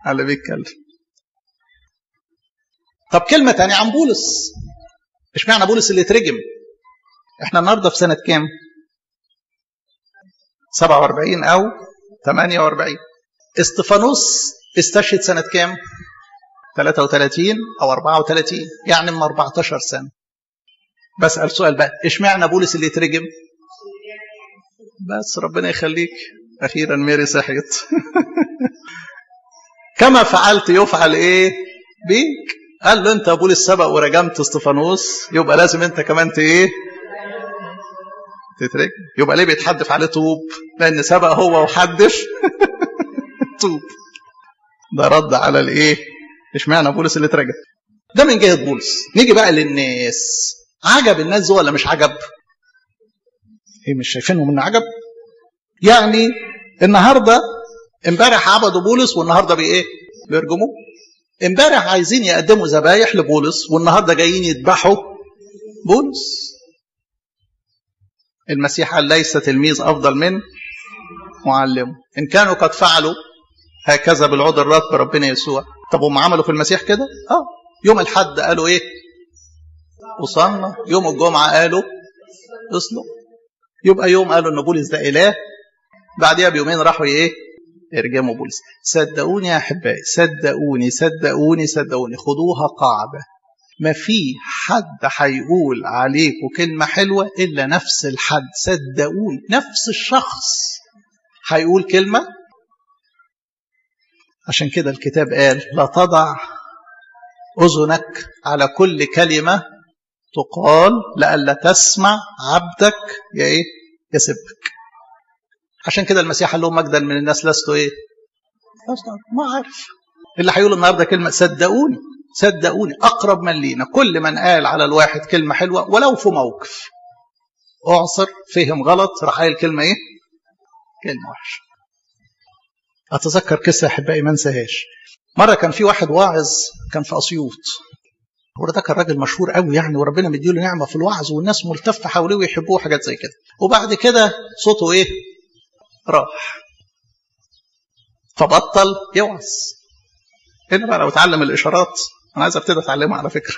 على بيتكلم طب كلمة تانية عن بولس اشمعنى بولس اللي اترجم احنا النهارده في سنة كام 47 او 48 استفانوس استشهد سنة كام 33 او 34 يعني من 14 سنة بسأل سؤال بقى اشمعنى بولس اللي اترجم بس ربنا يخليك اخيرا ميري صحيت كما فعلت يفعل ايه بيك قال له انت يا بولس سبق ورجمت استفانوس يبقى لازم انت كمان ايه تترجم يبقى ليه بيتحدف عليه طوب لان سبق هو وحدف طوب ده رد على الايه اشمعنى بولس اللي اترجم ده من جهه بولس نيجي بقى للناس عجب الناس دول ولا مش عجب ايه مش شايفينهم من عجب يعني النهارده امبارح عبدوا بولس والنهارده بايه بيرجموه امبارح عايزين يقدموا ذبايح لبولس والنهارده جايين يذبحوا بولس المسيح قال ليس تلميذ افضل من معلمه ان كانوا قد فعلوا هكذا بالعود الرات بربنا يسوع طب هم عملوا في المسيح كده اه يوم الحد قالوا ايه وصلنا يوم الجمعه قالوا اصلوا يبقى يوم قالوا ان بولس ده اله بعديها بيومين راحوا ايه ارجموا بولس صدقوني يا احبائي صدقوني صدقوني صدقوني خدوها قاعده ما في حد هيقول عليكم كلمه حلوه الا نفس الحد صدقوني نفس الشخص هيقول كلمه عشان كده الكتاب قال لا تضع اذنك على كل كلمه تقال لئلا تسمع عبدك يا ايه يسبك عشان كده المسيح قال لهم مجدا من الناس لست ايه لست ما عارف اللي هيقول النهارده كلمه صدقوني صدقوني اقرب من لينا كل من قال على الواحد كلمه حلوه ولو في موقف اعصر فهم غلط راح قايل كلمه ايه كلمه وحشه اتذكر قصه احبائي ما انساهاش مره كان في واحد واعظ كان في اسيوط هو ده كان راجل مشهور قوي يعني وربنا مديله نعمه في الوعظ والناس ملتفه حواليه ويحبوه حاجات زي كده وبعد كده صوته ايه راح فبطل يوعظ هنا بقى لو اتعلم الاشارات انا عايز ابتدي اتعلمها على فكره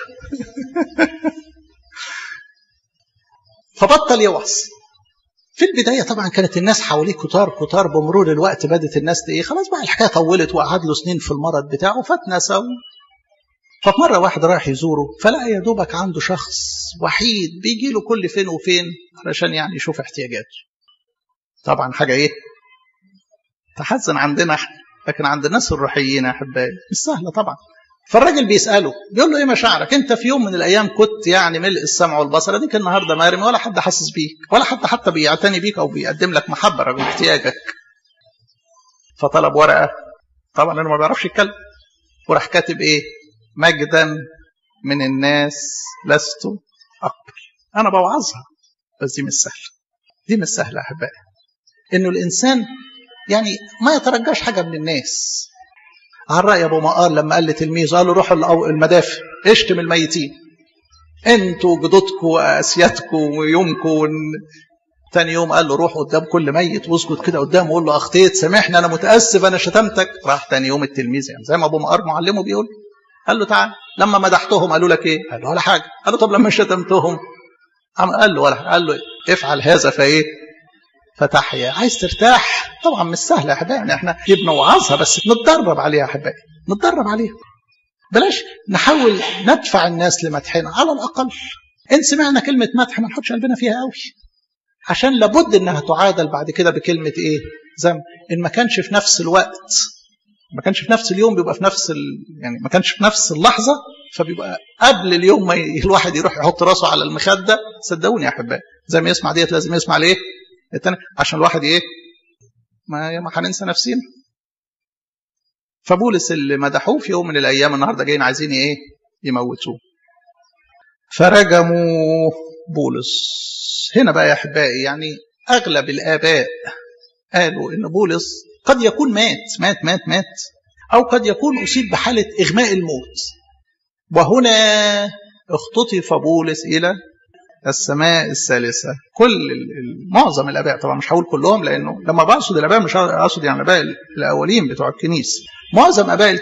فبطل يوعظ في البداية طبعا كانت الناس حواليه كتار كتار بمرور الوقت بدت الناس ايه خلاص بقى الحكاية طولت وقعد له سنين في المرض بتاعه فاتنسى ففي مرة واحد رايح يزوره فلقى يا دوبك عنده شخص وحيد بيجي له كل فين وفين علشان يعني يشوف احتياجاته طبعا حاجة ايه تحزن عندنا احنا لكن عند الناس الروحيين يا احبائي مش سهلة طبعا فالراجل بيسأله بيقول له ايه مشاعرك انت في يوم من الايام كنت يعني ملء السمع والبصر اديك النهارده مرمي ولا حد حاسس بيك ولا حد حتى بيعتني بيك او بيقدم لك محبه رغم احتياجك فطلب ورقه طبعا انا ما بيعرفش يتكلم وراح كاتب ايه مجدا من الناس لست اقبل انا بوعظها بس دي مش سهله دي مش سهله يا احبائي انه الانسان يعني ما يترجاش حاجه من الناس على رأي أبو مقار لما قال لتلميذه قال له روحوا المدافع اشتم الميتين انتوا جدودكم واسيادكم ويومكم تاني يوم قال له روح قدام كل ميت واسجد كده قدامه وقول له اخطيت سامحني انا متاسف انا شتمتك راح تاني يوم التلميذ يعني زي ما ابو مقار معلمه بيقول قال له تعال لما مدحتهم قالوا لك ايه؟ قال له ولا حاجه قال له طب لما شتمتهم قال له ولا قال له افعل هذا فايه؟ فتحيا عايز ترتاح طبعا مش سهله يا احبائي يعني احنا بنوعظها بس نتدرب عليها يا احبائي نتدرب عليها بلاش نحاول ندفع الناس لمدحنا على الاقل ان سمعنا كلمه مدح ما نحطش قلبنا فيها قوي عشان لابد انها تعادل بعد كده بكلمه ايه ذم ان ما كانش في نفس الوقت ما كانش في نفس اليوم بيبقى في نفس ال... يعني ما كانش في نفس اللحظه فبيبقى قبل اليوم ما ي... الواحد يروح يحط راسه على المخده صدقوني يا احبائي زي ما يسمع ديت لازم يسمع ليه التاني عشان الواحد ايه ما ما هننسى نفسنا فبولس اللي مدحوه في يوم من الايام النهارده جايين عايزين ايه يموتوه فرجموا بولس هنا بقى يا احبائي يعني اغلب الاباء قالوا ان بولس قد يكون مات مات مات مات او قد يكون اصيب بحاله اغماء الموت وهنا اختطف بولس الى السماء الثالثة كل معظم الآباء طبعا مش هقول كلهم لأنه لما بقصد الآباء مش أقصد يعني الآباء الأولين بتوع الكنيسة معظم آباء